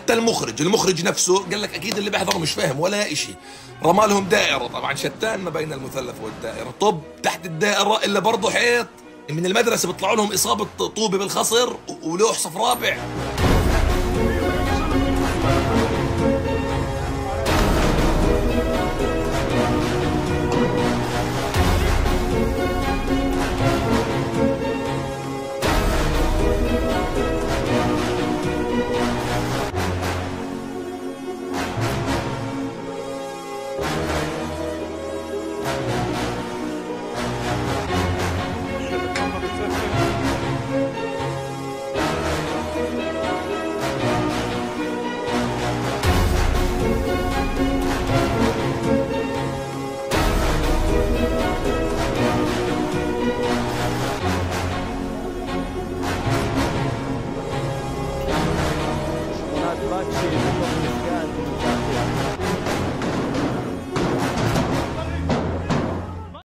حتى المخرج المخرج نفسه قال لك اكيد اللي بيحضر مش فاهم ولا إشي رمى لهم دائره طبعا شتان ما بين المثلث والدائره طب تحت الدائره الا برضه حيط من المدرسه بيطلعوا لهم اصابه طوبه بالخصر و- ولوح صف رابع هناك باكسي